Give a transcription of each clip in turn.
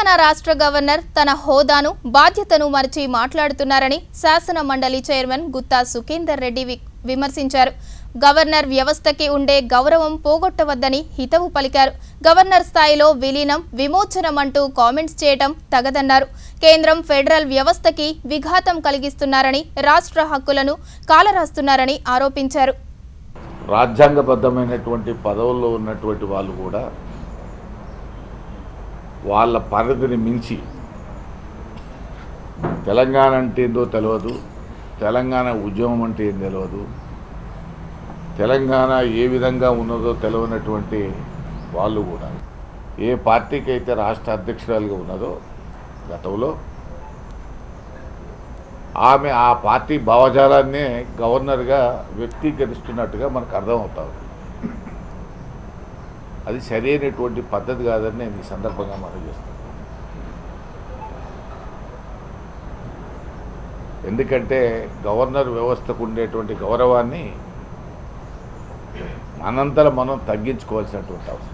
తెలంగాణ రాష్ట్ర గవర్నర్ తన హోదాను బాధ్యతను మరిచి మాట్లాడుతున్నారని శాసన మండలి చైర్మన్ గుత్తా సుఖేందర్ రెడ్డి వి- విమర్శించారు గవర్నర్ వ్యవస్థకి ఉండే గౌరవం పోగొట్టవద్దని హితవు పలికారు గవర్నర్ స్థాయిలో విలీనం విమోచనం అంటూ కామెంట్స్ చేయటం తగదన్నారు కేంద్రం ఫెడరల్ వ్యవస్థకి విఘాతం కలిగిస్తున్నారని రాష్ట్ర హక్కులను కాలరాస్తున్నారని ఆరోపించారు రాజ్యాంగబద్ధమైనటువంటి పదవుల్లో ఉన్నటువంటి వాళ్ళు కూడా వాళ్ళ పరిధిని మించి తెలంగాణ అంటే ఏందో తెలియదు తెలంగాణ ఉద్యమం అంటే ఏం తెలియదు తెలంగాణ ఏ విధంగా ఉన్నదో తెలియనటువంటి వాళ్ళు కూడా ఏ పార్టీకి అయితే రాష్ట్ర అధ్యక్షురాలుగా ఉన్నదో గతంలో ఆమె ఆ పార్టీ భావజాలాన్నే గవర్నర్గా వ్యక్తీకరిస్తున్నట్టుగా మనకు అర్థమవుతుంది అది సరైనటువంటి పద్ధతి కాదని నేను ఈ సందర్భంగా మనం చేస్తాను ఎందుకంటే గవర్నర్ వ్యవస్థకు ఉండేటువంటి గౌరవాన్ని మనంతలో మనం తగ్గించుకోవాల్సినటువంటి అవసరం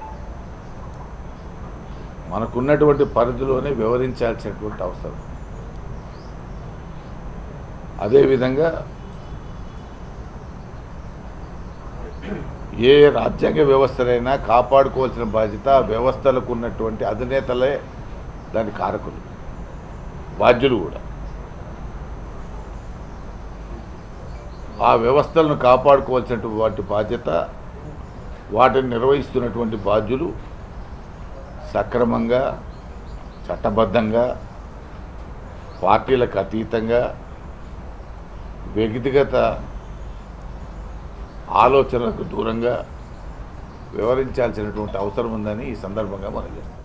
మనకున్నటువంటి పరిధిలోనే వివరించాల్సినటువంటి అవసరం అదేవిధంగా ఏ రాజ్యాంగ వ్యవస్థనైనా కాపాడుకోవాల్సిన బాధ్యత ఆ వ్యవస్థలకు ఉన్నటువంటి అధినేతలే దాని కారకులు బాధ్యులు కూడా ఆ వ్యవస్థలను కాపాడుకోవాల్సినటువంటి బాధ్యత వాటిని నిర్వహిస్తున్నటువంటి బాధ్యులు సక్రమంగా చట్టబద్ధంగా పార్టీలకు అతీతంగా వ్యక్తిగత ఆలోచనలకు దూరంగా వివరించాల్సినటువంటి అవసరం ఉందని ఈ సందర్భంగా మనం చేస్తాం